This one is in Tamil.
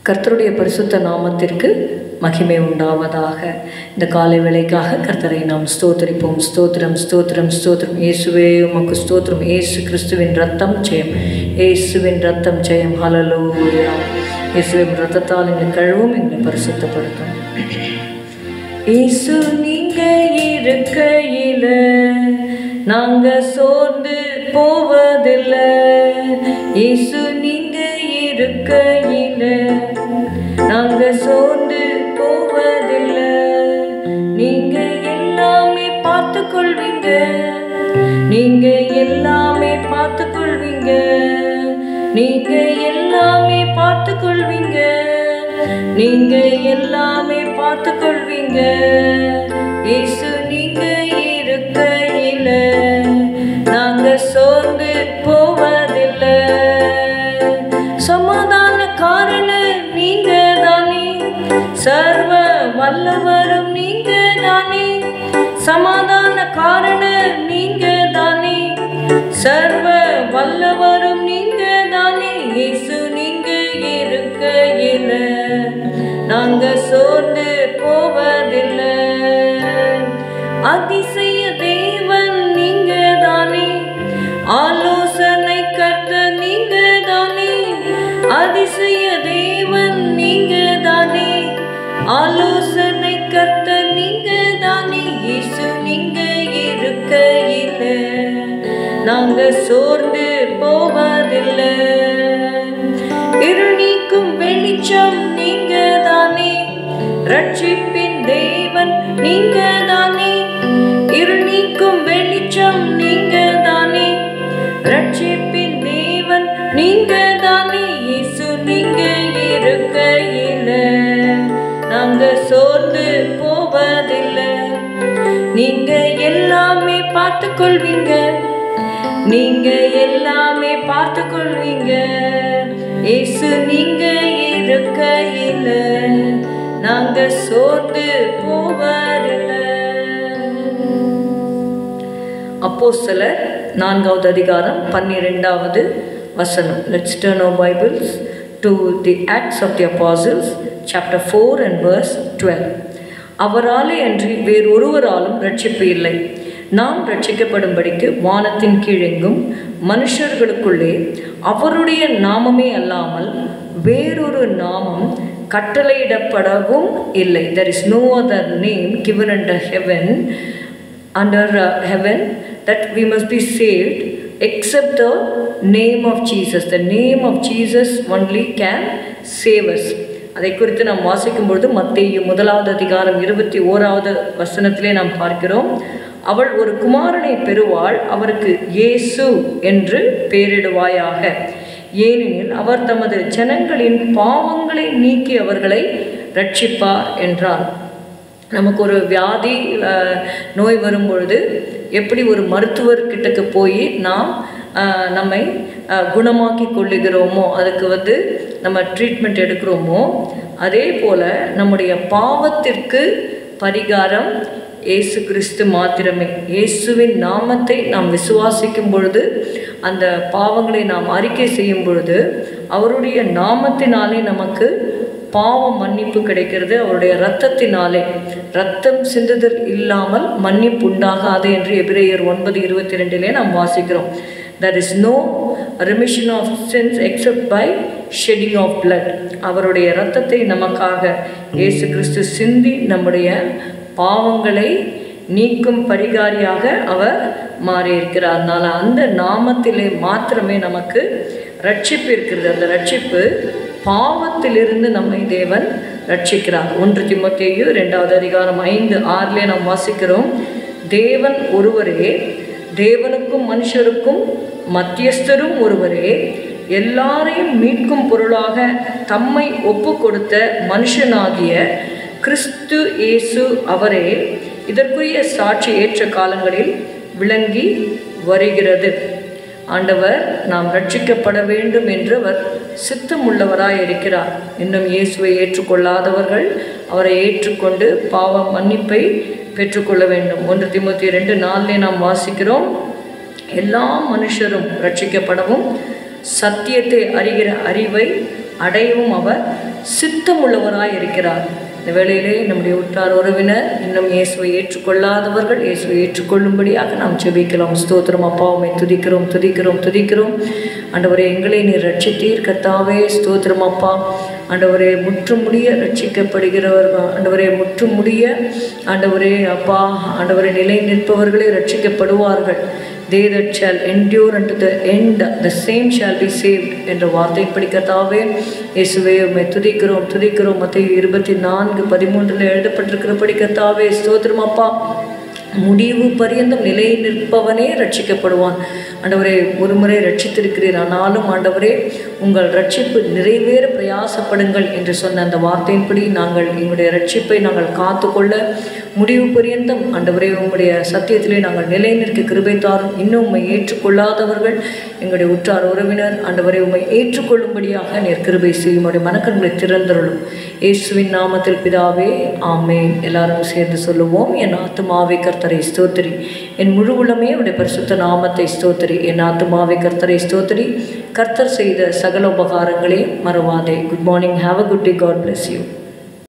கர்த்தருடைய பரிசுத்த நாமத்திற்கு மகிமை உண்டாவதாக இந்த காலை வேளைக்காக கர்த்தரை நாம் ஸ்தோத்திரிப்போம் ஸ்தோத்திரம் ஸ்தோத்திரம் ஸ்தோத்திரம் இயேசுவே உமக்கு ஸ்தோத்திரம் இயேசு கிறிஸ்துவின் ரத்தம் ஜெயம் இயேசுவின் ரத்தம் ஜெயம் ஹalleluya இயேசுவின் ரத்தத்தால் எங்களை கழுவும் எங்களை பரிசுத்தப்படுத்தும் இயேசு நீங்க இருக்கையில நாங்க சோர்ந்து போவதில்லை இயேசு நீங்க இருக்கையில நாங்க சோர்ந்து போவதில்லை நீங்க எல்லாமே பார்த்து கொள்வீங்க நீங்க எல்லாமே பார்த்து கொள்வீங்க நீங்க எல்லாமே பார்த்து கொள்வீங்க நீங்க எல்லாமே பார்த்து கொள்வீங்க இயேசு நீங்க இருக்கையில நாங்க சோர்ந்து போவதில்லை சமாதான காரண நீங்க தானே சர்வ வல்லவரும் நீங்க தானே சமாதான காரண நீங்க தானே சர்வ வல்லவரும் நீங்க தானே இயேசு நீங்க இருக்கையில நாங்க சோர்ந்து போவதில்லை அதிசய தேவன் நீங்க தானே ஆலோசனை கர்த்த நீங்க தானே அதிசய தேவன் நீங்க தானே ஆலோசனை கர்த்த நீங்க தானே இயேசு நீங்க இருக்கையில நாங்க சோர்ந்து போவதில்லை இருள் நீக்கும் வெளிச்சம் நீங்க தானே ரட்சிப்பின் தேவன் நீங்க தானே இருள் நீக்கும் வெளிச்சம் நீங்க தானே ரட்சிப்பின் தேவன் நீங்க தானே இயேசு நீங்க இருக்கையில நாங்க சோர்ந்து போவதில்லை நீங்க எல்லாமே பார்த்து கொள்வீங்க நீங்க எல்லாமே பார்த்து கொள்வீங்க இயேசு நீங்க இருக்கையில நாங்க சோர்ந்து போவதில்லை அப்போ சிலர் நான்காவது அதிகாரம் பன்னிரெண்டாவது வசனம் let's turn our Bibles to the Acts of the Apostles chapter four and verse twelve அவராலே அன்றி வேறொருவராலும் ரட்சிப்பு இல்லை நாம் ரட்சிக்கப்படும்படிக்கு வானத்தின் கீழெங்கும் மனுஷர்களுக்குள்ளே அவருடைய நாமமே அல்லாமல் வேறொரு நாமம் கட்டளையிடப்படவும் இல்லை there is no other name given under heaven under uh, heaven that we must be saved except the name of Jesus. The name of Jesus only can save us. அதை குறித்து நாம் வாசிக்கும் பொழுது மத்திய முதலாவது அதிகாரம் இருபத்தி ஓராவது வசனத்திலே நாம் பார்க்கிறோம் அவள் ஒரு குமாரனை பெறுவாள் அவருக்கு இயேசு என்று பெயரிடுவாயாக ஏனெனில் அவர் தமது ஜனங்களின் பாவங்களை நீக்கி அவர்களை ரட்சிப்பார் என்றார் நமக்கு ஒரு வியாதி அஹ், நோய் வரும்பொழுது எப்படி ஒரு மருத்துவர்கிட்டக்கு போய் நாம் அஹ், நம்மை அஹ், குணமாக்கி கொள்ளுகிறோமோ அதுக்கு வந்து நம்ம ட்ரீட்மெண்ட் எடுக்கிறோமோ அதே போல் நம்முடைய பாவத்திற்கு பரிகாரம் இயேசு கிறிஸ்து மாத்திரமே இயேசுவின் நாமத்தை நாம் விசுவாசிக்கும் பொழுது அந்த பாவங்களை நாம் அறிக்கை செய்யும் பொழுது அவருடைய நாமத்தினாலே நமக்கு பாவ மன்னிப்பு கிடைக்கிறது அவருடைய இரத்தத்தினாலே ரத்தம் சிந்துதல் இல்லாமல் மன்னிப்பு உண்டாகாது என்று எபிரேயர் ஒன்பது இருபத்தி ரெண்டிலே நாம் வாசிக்கிறோம் there is no remission of sins except by shedding of blood அவருடைய இரத்தத்தை நமக்காக இயேசு கிறிஸ்து சிந்தி நம்முடைய பாவங்களை நீக்கும் பரிகாரியாக அவர் மாறியிருக்கிறார் அதனால் அந்த நாமத்திலே மாத்திரமே நமக்கு ரட்சிப்பு இருக்கிறது அந்த ரட்சிப்பு பாவத்திலிருந்து நம்மை தேவன் ரட்சிக்கிறார் ஒன்று திமுத்தேயு ரெண்டாவது அதிகாரம் ஐந்து ஆறிலே நாம் வாசிக்கிறோம் தேவன் ஒருவரே தேவனுக்கும் மனுஷருக்கும் மத்தியஸ்தரும் ஒருவரே எல்லாரையும் மீட்கும் பொருளாக தம்மை ஒப்பு கொடுத்த மனுஷனாகிய கிறிஸ்து இயேசு அவரே இதற்குரிய சாட்சி ஏற்ற காலங்களில் விளங்கி வருகிறது ஆண்டவர் நாம் ரட்சிக்கப்பட வேண்டும் என்று அவர் சித்தமுள்ளவராய் இருக்கிறார் இன்னும் இயேசுவை ஏற்றுக்கொள்ளாதவர்கள் அவரை ஏற்றுக்கொண்டு பாவ மன்னிப்பை பெற்றுக்கொள்ள வேண்டும் ஒன்று திமுத்தி ரெண்டு நாளிலே நாம் வாசிக்கிறோம் எல்லா மனுஷரும் ரட்சிக்கப்படவும் சத்தியத்தை அறிகிற அறிவை அடையவும் அவர் சித்தமுள்ளவராய் இருக்கிறார் இந்த வேளையிலே நம்முடைய உற்றார் உறவினர் இன்னும் இயேசுவை ஏற்றுக்கொள்ளாதவர்கள் இயேசுவை ஏற்றுக்கொள்ளும்படியாக நாம் ஜெபிக்கலாம் ஸ்தோத்திரம் அப்பா உம்மை துதிக்கிறோம் துதிக்கிறோம் துதிக்கிறோம் ஆண்டவரே எங்களை நீர் ரட்சித்தீர் கர்த்தாவே ஸ்தோத்திரம் அப்பா ஆண்டவரே முற்றுமுடிய ரட்சிக்கப்படுகிறவர்கள் ஆண்டவரே முற்றுமுடிய ஆண்டவரே அப்பா ஆண்டவரே நிலை நிற்பவர்களே ரட்சிக்கப்படுவார்கள் they that shall endure and the end the same shall be saved என்ற வார்த்தை படிக்கத்தாவே இயேசுவே உம்மை துதிக்கிறோம் துதிக்கிறோம் மத்திய இருபத்தி நான்கு பதிமூன்றில் எழுதப்பட்டிருக்கிற படிக்கத்தாவே ஸ்தோத்திரம் அப்பா முடிவு பரியந்தம் நிலை நிற்பவனே ரட்சிக்கப்படுவான் ஆண்டவரே ஒரு முறை ரட்சித்திருக்கிறீர் ஆனாலும் ஆண்டவரே உங்கள் ரட்சிப்பு நிறைவேற பிரயாசப்படுங்கள் என்று சொன்ன அந்த வார்த்தையின்படி நாங்கள் எங்களுடைய ரட்சிப்பை நாங்கள் காத்துக்கொள்ள முடிவு பரியந்தம் ஆண்டவரே உங்களுடைய சத்தியத்திலே நாங்கள் நிலை நிற்க கிருபை தாரும் இன்னும் உம்மை ஏற்றுக்கொள்ளாதவர்கள் எங்களுடைய உற்றார் உறவினர் ஆண்டவரை உம்மை ஏற்றுக்கொள்ளும்படியாக நீர் கிருபை செய்யும் உடைய மனக்கண்களை திறந்தருளும் இயேசுவின் நாமத்தில் பிதாவே ஆமேன் எல்லாரும் சேர்ந்து சொல்லுவோம் என் ஆத்துமாவை கர்த்தரை ஸ்தோத்திரி என் முழு உளமே உடைய பரிசுத்த நாமத்தை ஸ்தோத்திரி என் ஆத்துமாவை கர்த்தரை ஸ்தோத்திரி கர்த்தர் செய்த சகல உபகாரங்களே மறவாதே good morning have a good day God bless you